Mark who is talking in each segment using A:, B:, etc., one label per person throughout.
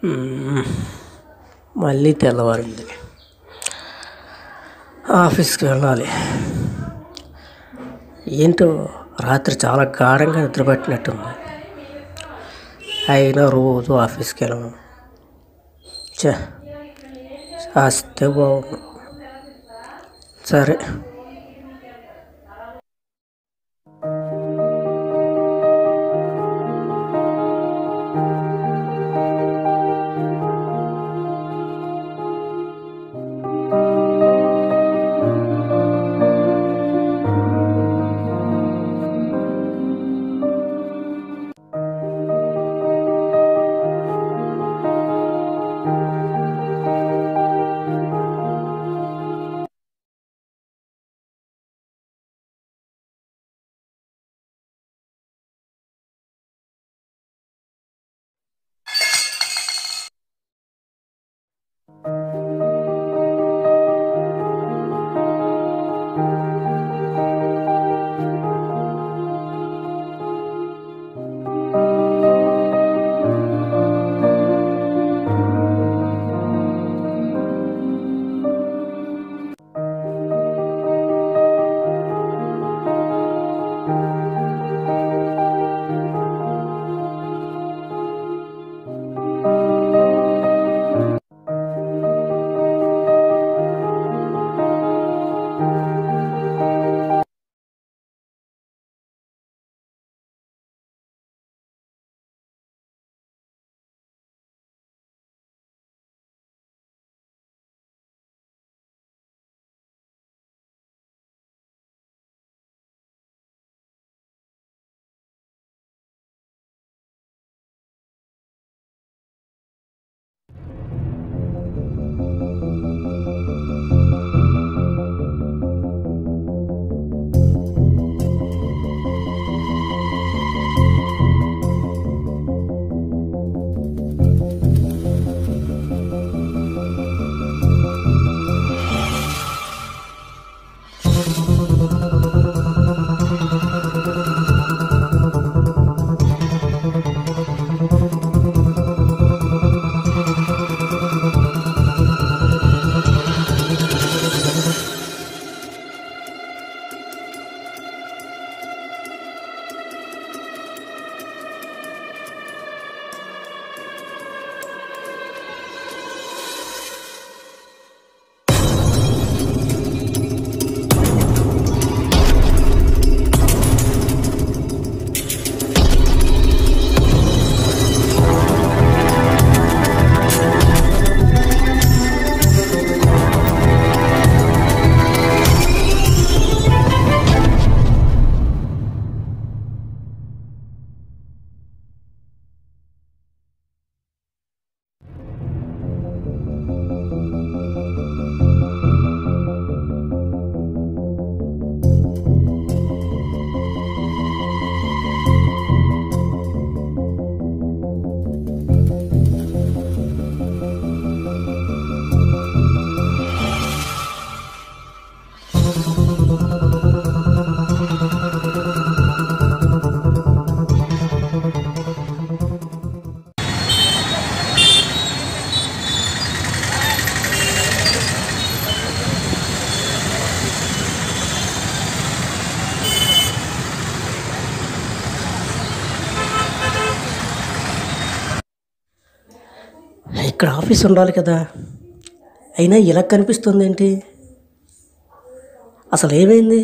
A: మ్మ్. మళ్ళీ తెల్లవారింది ఆఫీస్కి వెళ్ళాలి ఏంటో రాత్రి చాలా గాఢంగా నిద్రపట్టినట్టుంది అయినా రోజు ఆఫీస్కి వెళ్ళను చే చేస్తే బాగుండు సరే ఇక్కడ ఆఫీస్ ఉండాలి కదా అయినా ఇలా కనిపిస్తుంది ఏంటి అసలు ఏమైంది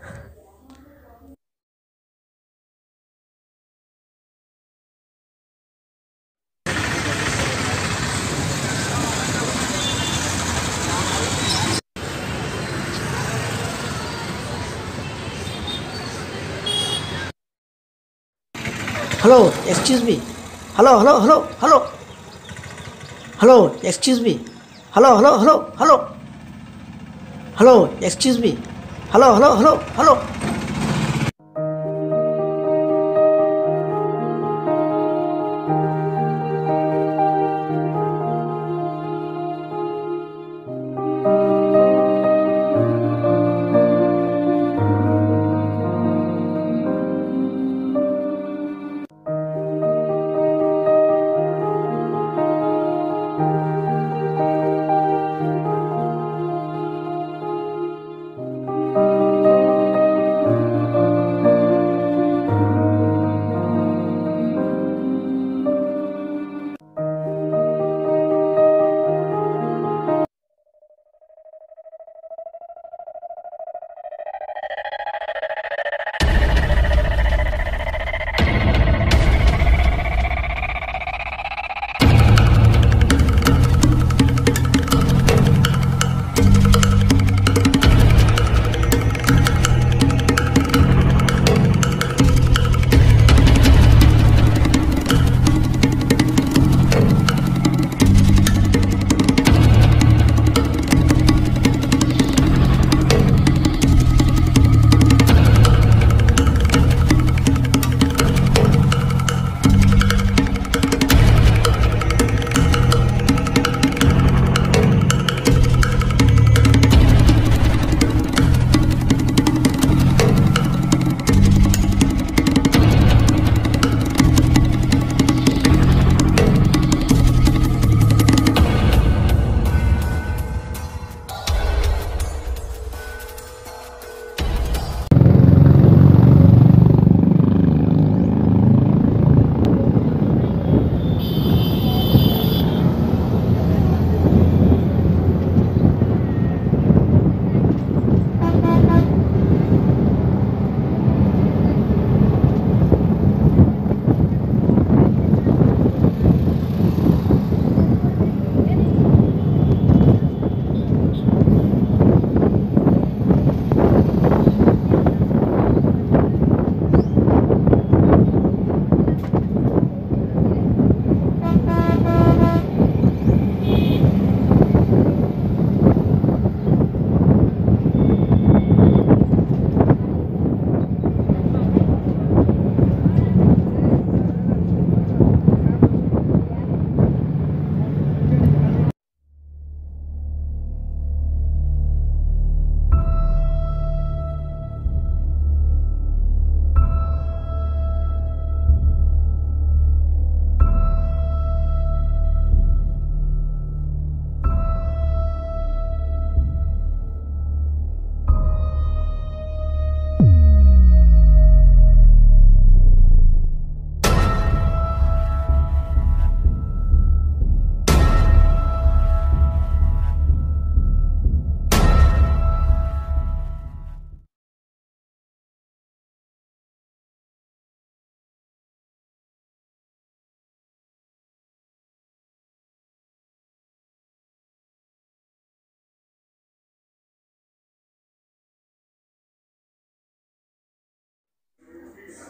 A: hello excuse me hello hello hello hello hello excuse me hello hello hello hello hello excuse me hello hello hello hello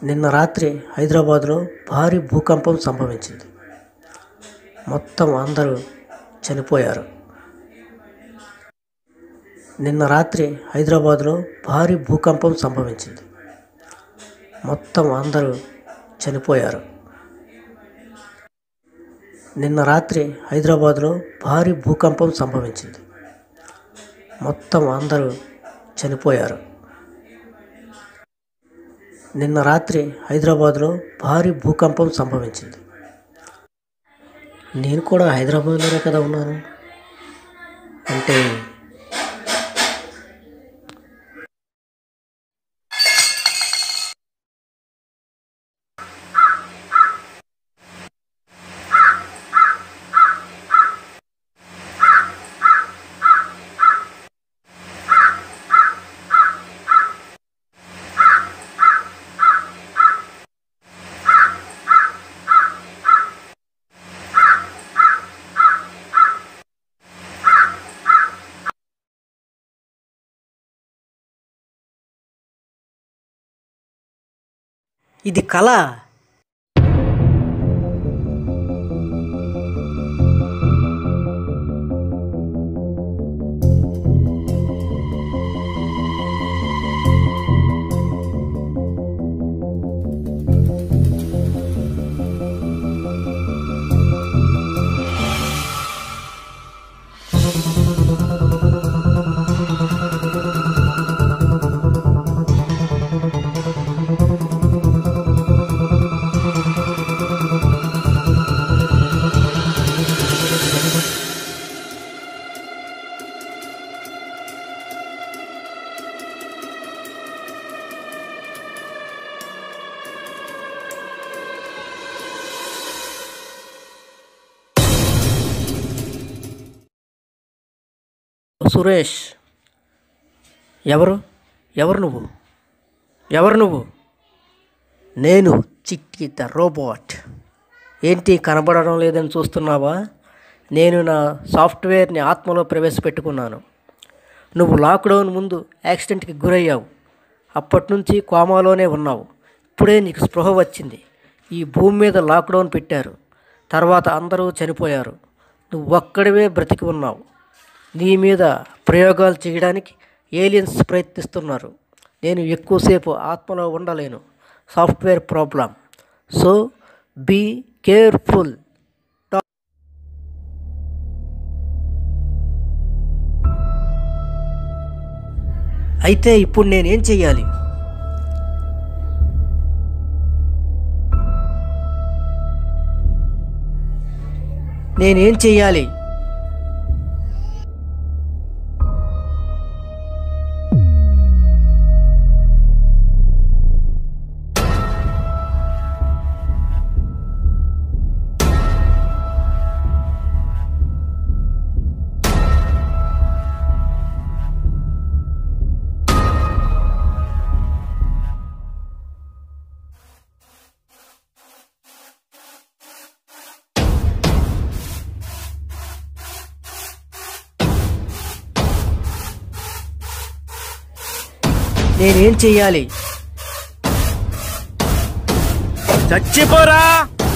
A: నిన్న రాత్రి హైదరాబాద్లో భారీ భూకంపం సంభవించింది మొత్తం అందరూ చనిపోయారు నిన్న రాత్రి హైదరాబాద్లో భారీ భూకంపం సంభవించింది మొత్తం అందరూ చనిపోయారు నిన్న రాత్రి హైదరాబాద్లో భారీ భూకంపం సంభవించింది మొత్తం అందరూ చనిపోయారు నిన్న రాత్రి హైదరాబాద్లో భారీ భూకంపం సంభవించింది నేను కూడా హైదరాబాద్లోనే కదా ఉన్నాను అంటే ఇది కళ సురేష్ ఎవరు ఎవరు నువ్వు ఎవరు నువ్వు నేను చిట్టి ద రోబోట్ ఏంటి కనబడడం లేదని చూస్తున్నావా నేను నా సాఫ్ట్వేర్ని ఆత్మలో ప్రవేశపెట్టుకున్నాను నువ్వు లాక్డౌన్ ముందు యాక్సిడెంట్కి గురయ్యావు అప్పటి నుంచి కోమాలోనే ఉన్నావు ఇప్పుడే నీకు స్పృహ వచ్చింది ఈ భూమి మీద లాక్డౌన్ పెట్టారు తర్వాత అందరూ చనిపోయారు నువ్వు ఒక్కడివే బ్రతికి ఉన్నావు నీ మీద ప్రయోగాలు చేయడానికి ఏలియన్స్ ప్రయత్నిస్తున్నారు నేను ఎక్కువసేపు ఆత్మలో ఉండలేను software problem so be careful అయితే ఇప్పుడు నేనేం చెయ్యాలి నేనేం చెయ్యాలి నేనేం చెయ్యాలి
B: చచ్చిపోరా